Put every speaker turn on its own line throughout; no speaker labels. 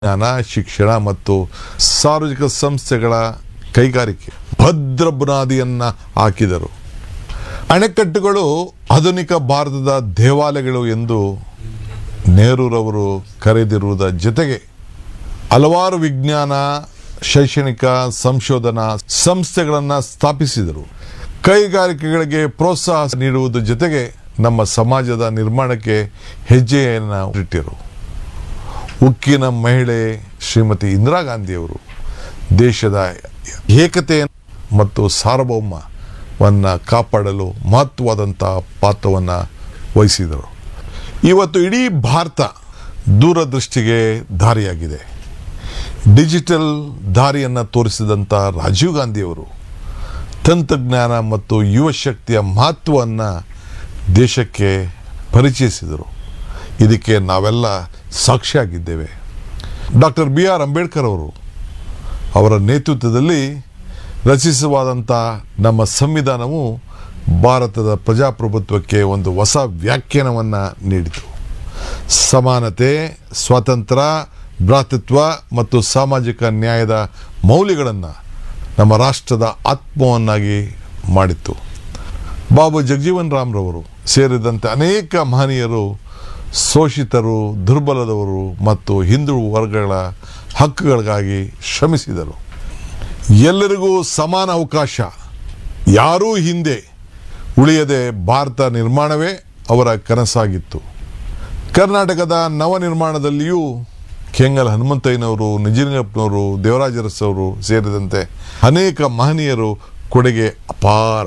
ಜ್ಞಾನ ಶಿಕ್ಷಣ ಮತ್ತು ಸಾರ್ವಜನಿಕ ಸಂಸ್ಥೆಗಳ ಕೈಗಾರಿಕೆ ಭದ್ರ ಬುನಾದಿಯನ್ನ ಹಾಕಿದರು ಅಣೆಕಟ್ಟುಗಳು ಆಧುನಿಕ ಭಾರತದ ದೇವಾಲಯಗಳು ಎಂದು ನೆಹರೂರವರು ಕರೆದಿರುವುದರ ಜೊತೆಗೆ ಹಲವಾರು ವಿಜ್ಞಾನ ಶೈಕ್ಷಣಿಕ ಸಂಶೋಧನಾ ಸಂಸ್ಥೆಗಳನ್ನು ಸ್ಥಾಪಿಸಿದರು ಕೈಗಾರಿಕೆಗಳಿಗೆ ಪ್ರೋತ್ಸಾಹ ನೀಡುವುದರ ಜೊತೆಗೆ ನಮ್ಮ ಸಮಾಜದ ನಿರ್ಮಾಣಕ್ಕೆ ಹೆಜ್ಜೆಯನ್ನು ಇಟ್ಟಿರು ಉಕ್ಕಿನ ಮಹಿಳೆ ಶ್ರೀಮತಿ ಇಂದಿರಾ ಗಾಂಧಿಯವರು ದೇಶದ ಏಕತೆ ಮತ್ತು ಸಾರ್ವಭೌಮವನ್ನು ಕಾಪಾಡಲು ಮಹತ್ವವಾದಂಥ ಪಾತ್ರವನ್ನು ವಹಿಸಿದರು ಇವತ್ತು ಇಡೀ ಭಾರತ ದೂರದೃಷ್ಟಿಗೆ ದಾರಿಯಾಗಿದೆ ಡಿಜಿಟಲ್ ದಾರಿಯನ್ನು ತೋರಿಸಿದಂಥ ರಾಜೀವ್ ಗಾಂಧಿಯವರು ತಂತ್ರಜ್ಞಾನ ಮತ್ತು ಯುವ ಶಕ್ತಿಯ ಮಹತ್ವವನ್ನು ದೇಶಕ್ಕೆ ಪರಿಚಯಿಸಿದರು ಇದಕ್ಕೆ ನಾವೆಲ್ಲ ಸಾಕ್ಷಿಯಾಗಿದ್ದೇವೆ ಡಾಕ್ಟರ್ ಬಿ ಆರ್ ಅಂಬೇಡ್ಕರ್ ಅವರು ಅವರ ನೇತೃತ್ವದಲ್ಲಿ ರಚಿಸುವಾದಂಥ ನಮ್ಮ ಸಂವಿಧಾನವು ಭಾರತದ ಪ್ರಜಾಪ್ರಭುತ್ವಕ್ಕೆ ಒಂದು ಹೊಸ ವ್ಯಾಖ್ಯಾನವನ್ನು ನೀಡಿತು ಸಮಾನತೆ ಸ್ವಾತಂತ್ರ್ಯ ಭ್ರಾತೃತ್ವ ಮತ್ತು ಸಾಮಾಜಿಕ ನ್ಯಾಯದ ಮೌಲ್ಯಗಳನ್ನು ನಮ್ಮ ರಾಷ್ಟ್ರದ ಆತ್ಮವನ್ನಾಗಿ ಮಾಡಿತ್ತು ಬಾಬು ಜಗಜೀವನ್ ರಾಮ್ರವರು ಸೇರಿದಂತೆ ಅನೇಕ ಮಹನೀಯರು ಶೋಷಿತರು ದುರ್ಬಲದವರು ಮತ್ತು ಹಿಂದೂ ವರ್ಗಗಳ ಹಕ್ಕುಗಳಿಗಾಗಿ ಶ್ರಮಿಸಿದರು ಎಲ್ಲರಿಗೂ ಸಮಾನ ಅವಕಾಶ ಯಾರೂ ಹಿಂದೆ ಉಳಿಯದೆ ಭಾರತ ನಿರ್ಮಾಣವೇ ಅವರ ಕನಸಾಗಿತ್ತು ಕರ್ನಾಟಕದ ನವನಿರ್ಮಾಣದಲ್ಲಿಯೂ ಕೆಂಗಲ್ ಹನುಮಂತಯ್ಯನವರು ನಿಜಲಿಂಗಪ್ಪನವರು ದೇವರಾಜ ಅರಸು ಅವರು ಸೇರಿದಂತೆ ಅನೇಕ ಮಹನೀಯರು ಕೊಡುಗೆ ಅಪಾರ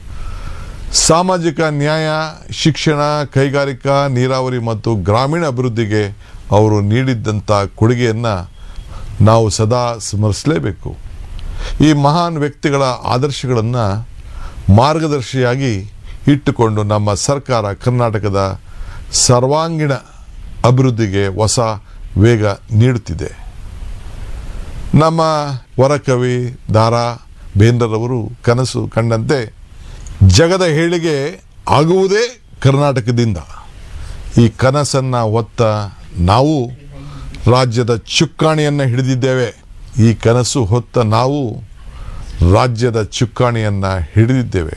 ಸಾಮಾಜಿಕ ನ್ಯಾಯ ಶಿಕ್ಷಣ ಕೈಗಾರಿಕಾ ನೀರಾವರಿ ಮತ್ತು ಗ್ರಾಮೀಣ ಅಭಿವೃದ್ಧಿಗೆ ಅವರು ನೀಡಿದ್ದಂಥ ಕೊಡುಗೆಯನ್ನು ನಾವು ಸದಾ ಸ್ಮರಿಸಲೇಬೇಕು ಈ ಮಹಾನ್ ವ್ಯಕ್ತಿಗಳ ಆದರ್ಶಗಳನ್ನು ಮಾರ್ಗದರ್ಶಿಯಾಗಿ ಇಟ್ಟುಕೊಂಡು ನಮ್ಮ ಸರ್ಕಾರ ಕರ್ನಾಟಕದ ಸರ್ವಾಂಗೀಣ ಅಭಿವೃದ್ಧಿಗೆ ಹೊಸ ವೇಗ ನೀಡುತ್ತಿದೆ ನಮ್ಮ ವರಕವಿ ದಾರಾ ಬೇಂದ್ರರವರು ಕನಸು ಕಂಡಂತೆ ಜಗದ ಹೇಳಿಗೆ ಆಗುವುದೇ ಕರ್ನಾಟಕದಿಂದ ಈ ಕನಸನ್ನು ಹೊತ್ತ ನಾವು ರಾಜ್ಯದ ಚುಕ್ಕಾಣಿಯನ್ನು ಹಿಡಿದಿದ್ದೇವೆ ಈ ಕನಸು ಹೊತ್ತ ನಾವು ರಾಜ್ಯದ ಚುಕ್ಕಾಣಿಯನ್ನು ಹಿಡಿದಿದ್ದೇವೆ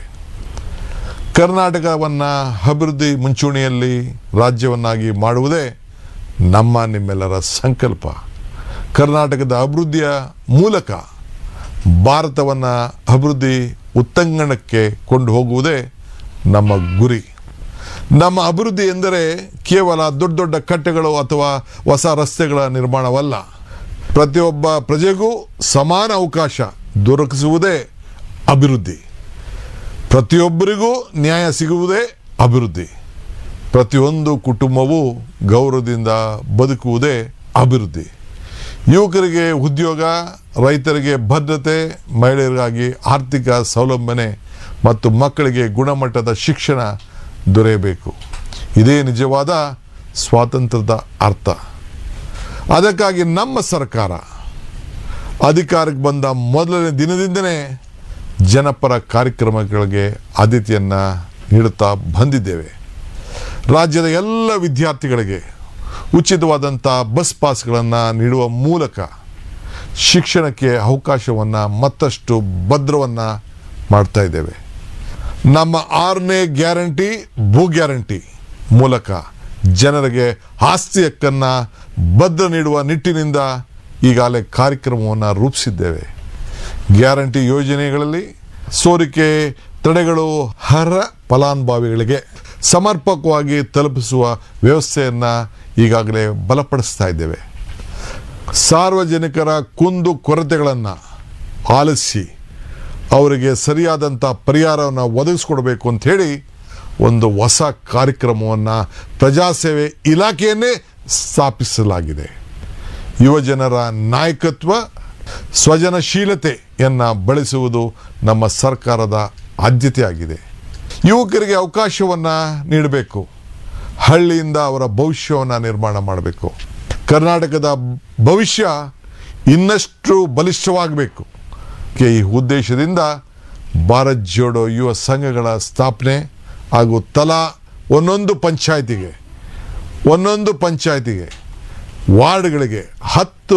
ಕರ್ನಾಟಕವನ್ನು ಅಭಿವೃದ್ಧಿ ಮುಂಚೂಣಿಯಲ್ಲಿ ರಾಜ್ಯವನ್ನಾಗಿ ಮಾಡುವುದೇ ನಮ್ಮ ನಿಮ್ಮೆಲ್ಲರ ಸಂಕಲ್ಪ ಕರ್ನಾಟಕದ ಅಭಿವೃದ್ಧಿಯ ಮೂಲಕ ಭಾರತವನ್ನು ಅಭಿವೃದ್ಧಿ ಉತ್ತಂಗಣಕ್ಕೆ ಕೊಂಡು ಹೋಗುವುದೇ ನಮ್ಮ ಗುರಿ ನಮ್ಮ ಅಭಿವೃದ್ಧಿ ಎಂದರೆ ಕೇವಲ ದೊಡ್ಡ ದೊಡ್ಡ ಕಟ್ಟೆಗಳು ಅಥವಾ ಹೊಸ ರಸ್ತೆಗಳ ನಿರ್ಮಾಣವಲ್ಲ ಪ್ರತಿಯೊಬ್ಬ ಪ್ರಜೆಗೂ ಸಮಾನ ಅವಕಾಶ ದೊರಕಿಸುವುದೇ ಅಭಿವೃದ್ಧಿ ಪ್ರತಿಯೊಬ್ಬರಿಗೂ ನ್ಯಾಯ ಸಿಗುವುದೇ ಅಭಿವೃದ್ಧಿ ಪ್ರತಿಯೊಂದು ಕುಟುಂಬವೂ ಗೌರವದಿಂದ ಬದುಕುವುದೇ ಅಭಿವೃದ್ಧಿ ಯುವಕರಿಗೆ ಉದ್ಯೋಗ ರೈತರಿಗೆ ಭದ್ರತೆ ಮಹಿಳೆಯರಿಗಾಗಿ ಆರ್ಥಿಕ ಸೌಲಭ್ಯನೆ ಮತ್ತು ಮಕ್ಕಳಿಗೆ ಗುಣಮಟ್ಟದ ಶಿಕ್ಷಣ ದೊರೆಯಬೇಕು ಇದೇ ನಿಜವಾದ ಸ್ವಾತಂತ್ರ್ಯದ ಅರ್ಥ ಅದಕ್ಕಾಗಿ ನಮ್ಮ ಸರ್ಕಾರ ಅಧಿಕಾರಕ್ಕೆ ಬಂದ ಮೊದಲನೇ ದಿನದಿಂದಲೇ ಜನಪರ ಕಾರ್ಯಕ್ರಮಗಳಿಗೆ ಆದ್ಯತೆಯನ್ನು ನೀಡುತ್ತಾ ಬಂದಿದ್ದೇವೆ ರಾಜ್ಯದ ಎಲ್ಲ ವಿದ್ಯಾರ್ಥಿಗಳಿಗೆ ಉಚಿತವಾದಂಥ ಬಸ್ ಪಾಸ್ಗಳನ್ನು ನೀಡುವ ಮೂಲಕ ಶಿಕ್ಷಣಕ್ಕೆ ಅವಕಾಶವನ್ನು ಮತ್ತಷ್ಟು ಭದ್ರವನ್ನು ಮಾಡ್ತಾ ಇದ್ದೇವೆ ನಮ್ಮ ಆರನೇ ಗ್ಯಾರಂಟಿ ಭೂ ಗ್ಯಾರಂಟಿ ಮೂಲಕ ಜನರಿಗೆ ಆಸ್ತಿ ಹಕ್ಕನ್ನು ಭದ್ರ ನೀಡುವ ನಿಟ್ಟಿನಿಂದ ಈಗಾಗಲೇ ಕಾರ್ಯಕ್ರಮವನ್ನು ರೂಪಿಸಿದ್ದೇವೆ ಗ್ಯಾರಂಟಿ ಯೋಜನೆಗಳಲ್ಲಿ ಸೋರಿಕೆ ತಡೆಗಳು ಅರ್ಹ ಫಲಾನುಭವಿಗಳಿಗೆ ಸಮರ್ಪಕವಾಗಿ ತಲುಪಿಸುವ ವ್ಯವಸ್ಥೆಯನ್ನು ಈಗಾಗಲೇ ಬಲಪಡಿಸ್ತಾ ಇದ್ದೇವೆ ಸಾರ್ವಜನಿಕರ ಕುಂದು ಕೊರತೆಗಳನ್ನು ಆಲಿಸಿ ಅವರಿಗೆ ಸರಿಯಾದಂಥ ಪರಿಹಾರವನ್ನು ಒದಗಿಸ್ಕೊಡ್ಬೇಕು ಅಂತ ಹೇಳಿ ಒಂದು ಹೊಸ ಕಾರ್ಯಕ್ರಮವನ್ನು ಪ್ರಜಾಸೇವೆ ಇಲಾಖೆಯನ್ನೇ ಸ್ಥಾಪಿಸಲಾಗಿದೆ ಯುವಜನರ ನಾಯಕತ್ವ ಸ್ವಜನಶೀಲತೆಯನ್ನು ಬಳಸುವುದು ನಮ್ಮ ಸರ್ಕಾರದ ಆದ್ಯತೆಯಾಗಿದೆ ಯುವಕರಿಗೆ ಅವಕಾಶವನ್ನು ನೀಡಬೇಕು ಹಳ್ಳಿಯಿಂದ ಅವರ ಭವಿಷ್ಯವನ್ನು ನಿರ್ಮಾಣ ಮಾಡಬೇಕು ಕರ್ನಾಟಕದ ಭವಿಷ್ಯ ಇನ್ನಷ್ಟು ಬಲಿಷ್ಠವಾಗಬೇಕು ಕೆ ಈ ಉದ್ದೇಶದಿಂದ ಭಾರತ್ ಜೋಡೋ ಯುವ ಸಂಘಗಳ ಸ್ಥಾಪನೆ ಹಾಗೂ ತಲಾ ಒಂದೊಂದು ಪಂಚಾಯತಿಗೆ ಒಂದೊಂದು ಪಂಚಾಯತಿಗೆ ವಾರ್ಡ್ಗಳಿಗೆ ಹತ್ತು